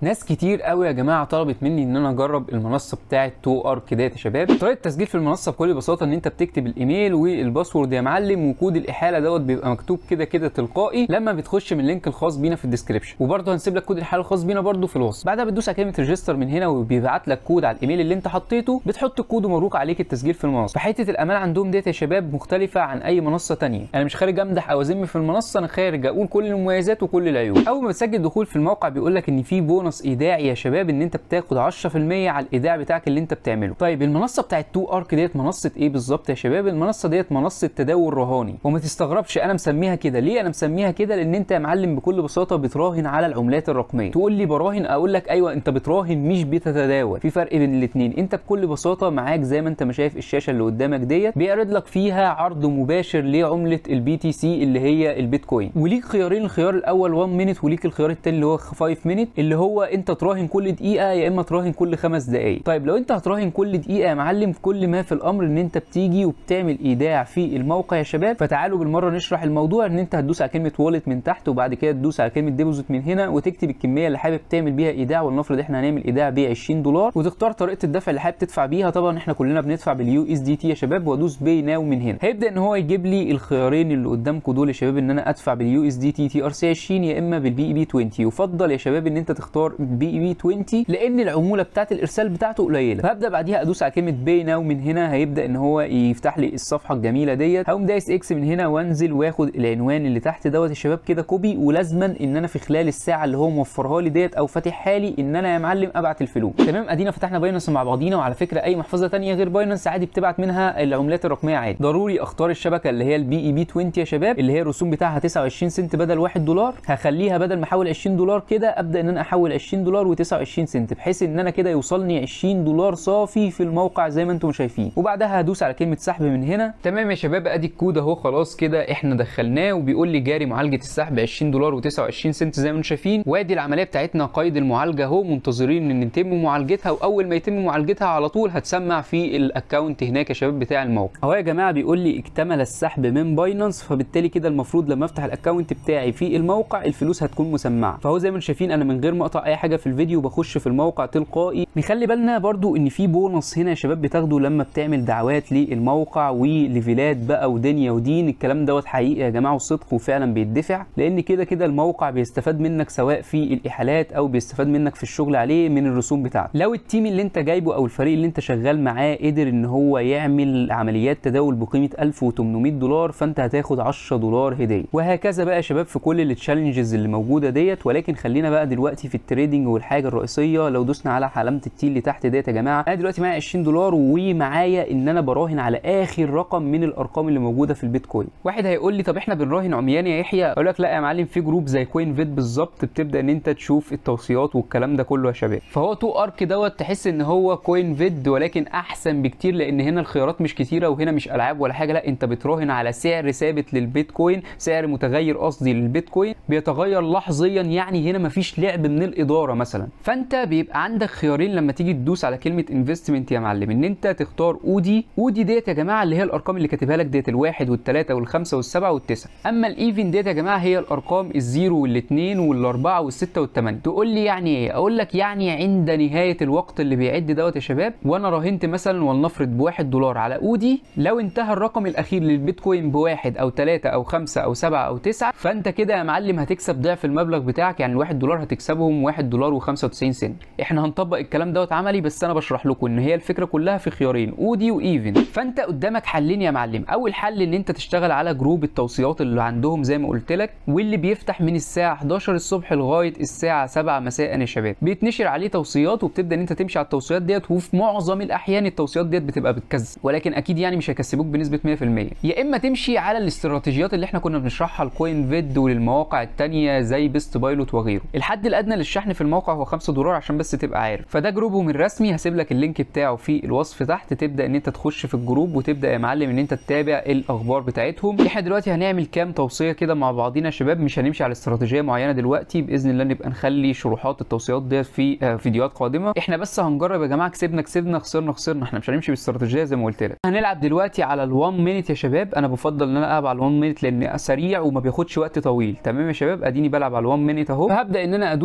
ناس كتير قوي يا جماعه طلبت مني ان انا اجرب المنصه بتاعه تو ارك ديت يا شباب طريقه التسجيل في المنصه بكل بساطه ان انت بتكتب الايميل والباسورد يا معلم وكود الاحاله دوت بيبقى مكتوب كده كده تلقائي لما بتخش من اللينك الخاص بينا في الديسكربشن وبرده هنسيب لك كود الحاله الخاص بينا برده في الوصف بعدها بتدوس على كلمه ريجستر من هنا وبيبعت لك كود على الايميل اللي انت حطيته بتحط الكود ومبروك عليك التسجيل في المنصه فحته الامان عندهم ديت يا شباب مختلفه عن اي منصه تانية انا مش خارج امدح او اذم في المنصه انا خارج اقول كل المميزات وكل العيوب اول ما بتسجل دخول في الموقع بيقول لك ان في بونص ايداعي يا شباب ان انت بتاخد 10% على الايداع بتاعك اللي انت بتعمله طيب المنصه بتاعت تو ارك ديت منصه ايه بالظبط يا شباب المنصه ديت منصه تداول رهاني وما تستغربش انا مسميها كده ليه انا مسميها كده لان انت يا معلم بكل بساطه بتراهن على العملات الرقميه تقول لي براهن اقول لك ايوه انت بتراهن مش بتتداول في فرق بين الاثنين انت بكل بساطه معاك زي ما انت ما شايف الشاشه اللي قدامك ديت بيعرض لك فيها عرض مباشر لعمله البي تي سي اللي هي البيتكوين وليك خيارين الخيار الاول 1 مينت وليك الخيار الثاني اللي هو 5 مينت اللي هو انت تراهن كل دقيقه يا اما تراهن كل خمس دقائق طيب لو انت هتراهن كل دقيقه يا معلم كل ما في الامر ان انت بتيجي وبتعمل ايداع في الموقع يا شباب فتعالوا بالمره نشرح الموضوع ان انت هتدوس على كلمه والت من تحت وبعد كده تدوس على كلمه ديبوزيت من هنا وتكتب الكميه اللي حابب تعمل بيها ايداع ولنفرض احنا هنعمل ايداع ب 20 دولار وتختار طريقه الدفع اللي حابب تدفع بيها طبعا احنا كلنا بندفع باليو اس دي تي يا شباب وادوس باي ناو من هنا هيبدا ان هو يجيب لي الخيارين اللي قدامكم دول يا شباب ان انا ادفع باليو اس دي تي تي ار سي 20 يا اما بالبي اي بي 20 يفضل يا شباب ان انت تختار البي اي بي 20 لان العموله بتاعت الارسال بتاعته قليله فهبدا بعديها ادوس على كلمه باي ناو من هنا هيبدا ان هو يفتح لي الصفحه الجميله ديت هقوم دايس اكس من هنا وانزل واخد العنوان اللي تحت دوت يا شباب كده كوبي ولازما ان انا في خلال الساعه اللي هو موفرها لي ديت او فاتحها لي ان انا يا معلم ابعت الفلوس تمام ادينا فتحنا باينانس مع بعضينا وعلى فكره اي محفظه ثانيه غير باينانس عادي بتبعت منها العملات الرقميه عادي ضروري اختار الشبكه اللي هي البي اي بي 20 يا شباب اللي هي الرسوم بتاعها 29 سنت بدل 1 دولار هخليها بدل ما احول 20 دولار كده ابدا ان انا احول 20 دولار و29 سنت بحيث ان انا كده يوصلني 20 دولار صافي في الموقع زي ما انتم شايفين وبعدها هدوس على كلمه سحب من هنا تمام يا شباب ادي الكود اهو خلاص كده احنا دخلناه وبيقول لي جاري معالجه السحب 20 دولار و29 سنت زي ما انتم شايفين وادي العمليه بتاعتنا قيد المعالجه اهو منتظرين ان يتم معالجتها واول ما يتم معالجتها على طول هتسمع في الاكونت هناك يا شباب بتاع الموقع اهو يا جماعه بيقول لي اكتمل السحب من باينانس فبالتالي كده المفروض لما افتح الاكونت بتاعي في الموقع الفلوس هتكون مسمعه فهو زي ما انتم شايفين انا من غير ما اقطع اي حاجه في الفيديو بخش في الموقع تلقائي نخلي بالنا برضو ان في بونص هنا يا شباب بتاخده لما بتعمل دعوات للموقع وليفلات بقى ودنيا ودين الكلام دوت حقيقي يا جماعه وصدق وفعلا بيدفع لان كده كده الموقع بيستفاد منك سواء في الاحالات او بيستفاد منك في الشغل عليه من الرسوم بتاعته لو التيم اللي انت جايبه او الفريق اللي انت شغال معاه قدر ان هو يعمل عمليات تداول بقيمه 1800 دولار فانت هتاخد 10 دولار هديه وهكذا بقى يا شباب في كل التشالنجز اللي موجوده ديت ولكن خلينا بقى دلوقتي في التريدنج والحاجه الرئيسيه لو دوسنا على علامه التيل اللي تحت ديت يا جماعه انا دلوقتي معايا 20 دولار ومعايا ان انا براهن على اخر رقم من الارقام اللي موجوده في البيتكوين واحد هيقول لي طب احنا بنراهن عميان يا يحيى اقول لك لا يا معلم في جروب زي كوين فيت بالظبط بتبدا ان انت تشوف التوصيات والكلام ده كله يا شباب فهو تو ارك دوت تحس ان هو كوين فيد ولكن احسن بكتير لان هنا الخيارات مش كتيره وهنا مش العاب ولا حاجه لا انت بتراهن على سعر ثابت للبيتكوين سعر متغير قصدي للبيتكوين بيتغير لحظيا يعني هنا مفيش لعب من الاداره مثلا فانت بيبقى عندك خيارين لما تيجي تدوس على كلمه انفستمنت يا معلم ان انت تختار اودي اودي ديت يا جماعه اللي هي الارقام اللي كاتبها لك ديت الواحد والثلاثه والخمسه والسبعه والتسعه اما الايفن ديت يا جماعه هي الارقام الزيرو والاثنين والاربعه والسته والثمانيه تقول لي يعني ايه اقول لك يعني عند نهايه الوقت اللي بيعد دوت يا شباب وانا راهنت مثلا ولنفرض بواحد دولار على اودي لو انتهى الرقم الاخير للبيتكوين بواحد او ثلاثه او خمسه او سبعه او تسعه فانت كده يا معلم هتكسب ضعف المبلغ بتاعك يعني الواحد دولار هتكسبهم واحد دولار و95 سنت احنا هنطبق الكلام دوت عملي بس انا بشرح لكم ان هي الفكره كلها في خيارين اودي وايفن فانت قدامك حلين يا معلم اول حل ان انت تشتغل على جروب التوصيات اللي عندهم زي ما قلت لك واللي بيفتح من الساعه 11 الصبح لغايه الساعه 7 مساء يا شباب بيتنشر عليه توصيات وبتبدا ان انت تمشي على التوصيات ديت وفي معظم الاحيان التوصيات ديت بتبقى بتكذب ولكن اكيد يعني مش هيكسبوك بنسبه 100% يا اما تمشي على الاستراتيجيات اللي احنا كنا بنشرحها لكوين فيد وللمواقع التانية زي بيست بايلوت وغيره الحد الادنى للشحن في الموقع هو 5 دولار عشان بس تبقى عارف فده جروبهم الرسمي هسيب لك اللينك بتاعه في الوصف تحت تبدا ان انت تخش في الجروب وتبدا يا معلم ان انت تتابع الاخبار بتاعتهم احنا دلوقتي هنعمل كام توصيه كده مع بعضينا يا شباب مش هنمشي على استراتيجيه معينه دلوقتي باذن الله نبقى نخلي شروحات التوصيات ديت في آه، فيديوهات قادمه احنا بس هنجرب يا جماعه كسبنا كسبنا خسرنا خسرنا احنا مش هنمشي باستراتيجيه زي ما قلت لك هنلعب دلوقتي على ال1 مينيت يا شباب انا بفضل ان انا العب على ال1 مينيت لان سريع وما بياخدش وقت طويل تمام يا شباب اديني بلعب على ال1 مينيت اهو فهبدا ان انا ادوس على كلمه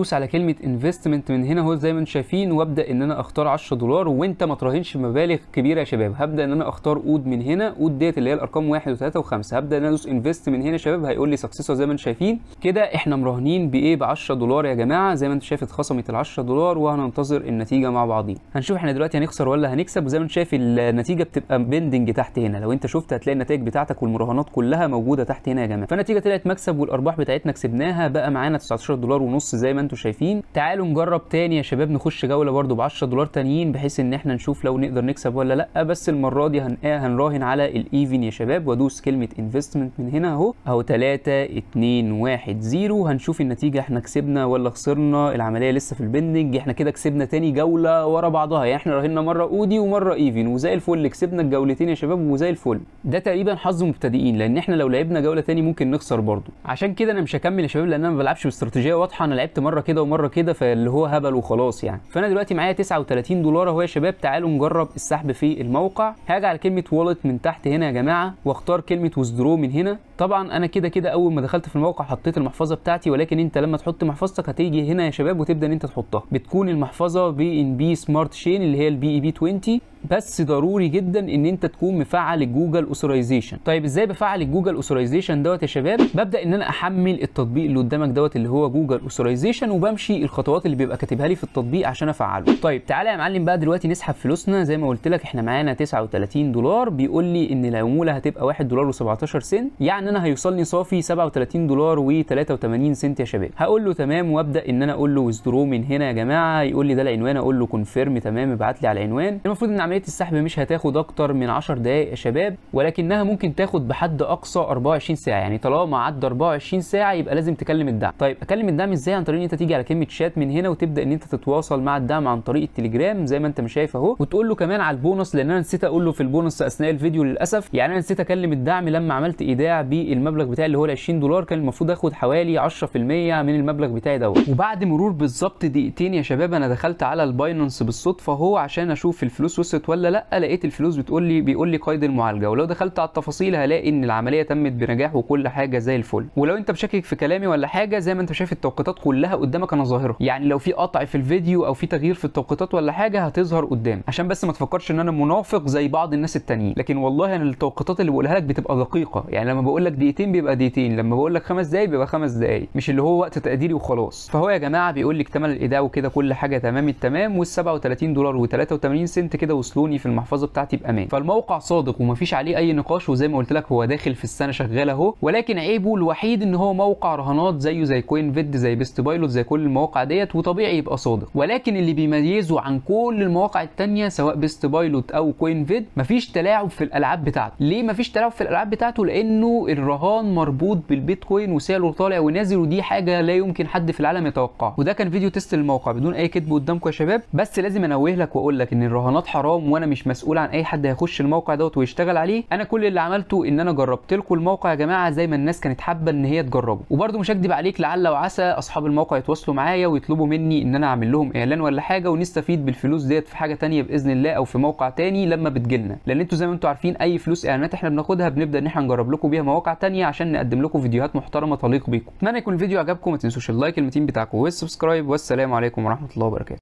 كلمه انفستمنت من هنا اهو زي ما انتم شايفين وابدا ان انا اختار 10 دولار وانت ما تراهنش بمبالغ كبيره يا شباب هبدا ان انا اختار اود من هنا اود ديت اللي هي الارقام 1 و3 و5 هبدا ان انا ادوس انفست من هنا يا شباب هيقول لي سكسس زي ما انتم شايفين كده احنا مراهنين بايه ب 10 دولار يا جماعه زي ما انت شايف اتخصمت ال 10 دولار وهننتظر النتيجه مع بعضين هنشوف احنا دلوقتي هنخسر ولا هنكسب وزي ما انت شايف النتيجه بتبقى بيندنج تحت هنا لو انت شفت هتلاقي النتائج بتاعتك والمراهنات كلها موجوده تحت هنا يا جماعه فالنتيجه طلعت مكسب والارباح بتاعتنا كسبناها بقى معانا 19 دولار ونص زي ما انتم شايفين تعالوا نجرب تاني يا شباب نخش جوله برده ب 10 دولار تانيين بحيث ان احنا نشوف لو نقدر نكسب ولا لا بس المره دي هن... هنراهن على الايفن يا شباب وادوس كلمه انفستمنت من هنا اهو اهو 3 2 1 0 هنشوف النتيجه احنا كسبنا ولا خسرنا العمليه لسه في البندنج احنا كده كسبنا تاني جوله ورا بعضها يعني احنا راهنا مره اودي ومره ايفن وزي الفل كسبنا الجولتين يا شباب وزي الفل ده تقريبا حظ مبتدئين لان احنا لو لعبنا جوله تاني ممكن نخسر برضه عشان كده انا مش هكمل يا شباب لان انا ما بلعبش باستراتيجيه واضحه انا لعبت مره كده ومره كده فاللي هو هبل وخلاص يعني فانا دلوقتي معايا 39 دولار اهو يا شباب تعالوا نجرب السحب في الموقع هاجي على كلمه والت من تحت هنا يا جماعه واختار كلمه ويزدرو من هنا طبعا انا كده كده اول ما دخلت في الموقع حطيت المحفظه بتاعتي ولكن انت لما تحط محفظتك هتيجي هنا يا شباب وتبدا ان انت تحطها بتكون المحفظه بان بي سمارت شين اللي هي البي اي بي 20 بس ضروري جدا ان انت تكون مفعل الجوجل اوثرايزيشن طيب ازاي بفعل الجوجل اوثرايزيشن دوت يا شباب ببدا ان انا احمل التطبيق اللي قدامك دوت اللي هو جوجل اوثرايزيشن وبمشي الخطوات اللي بيبقى كاتبها لي في التطبيق عشان افعله طيب تعالى يا معلم بقى دلوقتي نسحب فلوسنا زي ما قلت لك احنا معانا 39 دولار بيقول لي ان العموله هتبقى 1 دولار و17 سنت يعني انا هيوصلني صافي 37 دولار و83 سنت يا شباب هقول له تمام وابدا ان انا اقول له ويزدرو من هنا يا جماعه يقول لي ده العنوان اقول له كونفيرم تمام ابعت لي على العنوان المفروض ان عمليه السحب مش هتاخد اكتر من 10 دقائق يا شباب ولكنها ممكن تاخد بحد اقصى 24 ساعه يعني طالما عدى 24 ساعه يبقى لازم تكلم الدعم طيب اكلم الدعم ازاي عن طريق ان انت تيجي على كلمه شات من هنا وتبدا ان انت تتواصل مع الدعم عن طريق التليجرام زي ما انت مش شايف اهو وتقول له كمان على البونص لان انا نسيت اقول له في البونص اثناء الفيديو للاسف يعني انا نسيت اكلم الدعم لما عملت ايداع بالمبلغ بتاعي اللي هو ال 20 دولار كان المفروض اخد حوالي 10% من المبلغ بتاعي دوت وبعد مرور بالظبط دقيقتين يا شباب انا دخلت على الباينانس بالصدفه اهو عشان اشوف الفلوس وصلت ولا لا لقيت الفلوس بتقول لي بيقول لي قيد المعالجه ولو دخلت على التفاصيل هلاقي ان العمليه تمت بنجاح وكل حاجه زي الفل ولو انت مشكك في كلامي ولا حاجه زي ما انت شايف التوقيتات كلها قدامك انا ظاهره يعني لو في قطع في الفيديو او في تغيير في التوقيتات ولا حاجه هتظهر قدام عشان بس ما تفكرش ان انا منافق زي بعض الناس التانيين لكن والله انا التوقيتات اللي بقولها لك بتبقى دقيقه يعني لما بقول لك دقيقتين بيبقى دقيقتين لما بقول لك خمس دقايق بيبقى خمس دقايق مش اللي هو وقت تقديري وخلاص فهو يا جماعه بيقول لي اكتمل الايداع وكده كل حاجه تمام التمام وال 37 دولار و83 سنت كده وصلوني في المحفظه بتاعتي بامان فالموقع صادق ومفيش عليه اي نقاش وزي ما قلت لك هو داخل في السنه شغال اهو ولكن عيبه الوحيد ان هو موقع رهانات زيه زي كوين فيد زي بيست بايلوت زي كل المواقع ديت وطبيعي يبقى صادق ولكن اللي بيميزه عن كل المواقع التانية سواء بيست بايلوت او كوين فيد مفيش تلاعب في الالعاب بتاعته ليه مفيش تلاعب في الالعاب بتاعته لانه الرهان مربوط بالبيتكوين وسعره طالع ونازل ودي حاجه لا يمكن حد في العالم يتوقعها وده كان فيديو تيست للموقع بدون اي كذب قدامكم يا شباب بس لازم انوه لك واقول لك ان الرهانات حرام وانا مش مسؤول عن اي حد هيخش الموقع دوت ويشتغل عليه انا كل اللي عملته ان انا جربت لكم الموقع يا جماعه زي ما الناس كانت حابه ان هي تجربه وبرده مش هكدب عليك لعل وعسى اصحاب الموقع يتواصلوا معايا ويطلبوا مني ان انا اعمل لهم اعلان ولا حاجه ونستفيد بالفلوس ديت في حاجه تانية باذن الله او في موقع تاني لما بتجيلنا لان انتوا زي ما انتوا عارفين اي فلوس اعلانات احنا بناخدها بنبدا ان احنا نجرب لكم بيها مواقع تانية عشان نقدم لكم فيديوهات محترمه تليق بيكم اتمنى يكون الفيديو عجبكم ما تنسوش اللايك المتين بتاعكم والسبسكرايب والسلام عليكم ورحمه الله وبركاته